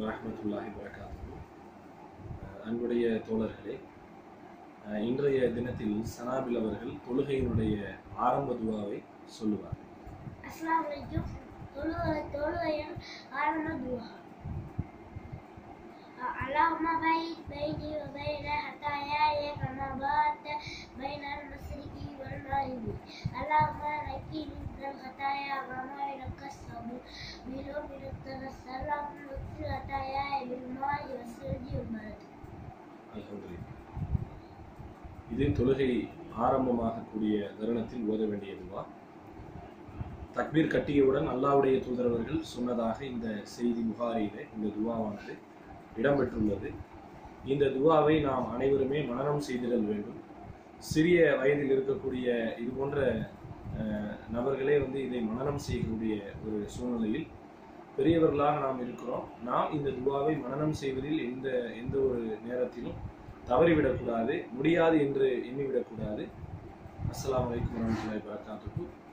வரஹ்மத்துல்லாஹி வரகாத்துஹு அன்புடைய தோழர்களே அஹ், இன்றைய தினத்தில் சனாபில் அவர்கள் தொழுகையினுடைய ஆரம்ப துவாவை சொல்லுவார் அஸ்ஸலாமு அலைக்கும் தொழுகை தொழுகையின் ஆரம்ப துவா اللهم بيت بيني وبين خطاياي كما بات بين المشرق والمغرب اللهم نقني من الخطايا كما ينقى الثوب باليوم من الدنس اللهم اغفر خطاياي بالماء والثلج والبرد அல்ஹம்துலில்லாஹ் இது தொழுகை ஆரம்பமாகக்கூடிய தருணத்தில் ஓத வேண்டிய துவா தக்பீர் கட்டியவுடன் அல்லாஹ்வுடைய தூதரவர்கள் சொன்னதாக இந்த செய்தி புகாரியிலே இந்த துவாவானது இடம்பெற்றுள்ளது இந்த துவாவை நாம் அனைவருமே மனனம் செய்திடல் வேண்டும் சிறிய வயதில் இருக்கக்கூடிய இது போன்ற அஹ், நபர்களே வந்து இதை மனனம் செய்யக்கூடிய ஒரு சூழ்நிலையில் பெரியவர்களாக நாம் இருக்கிறோம் நாம் இந்த துவாவை மனனம் செய்வதில் எந்த எந்த ஒரு நேரத்திலும் தவறிவிடக்கூடாது முடியாது என்று எண்ணிவிடக்கூடாது அஸ்ஸலாமு அலைக்கும் வரமத்துல்லாஹி வரகாத்துஹு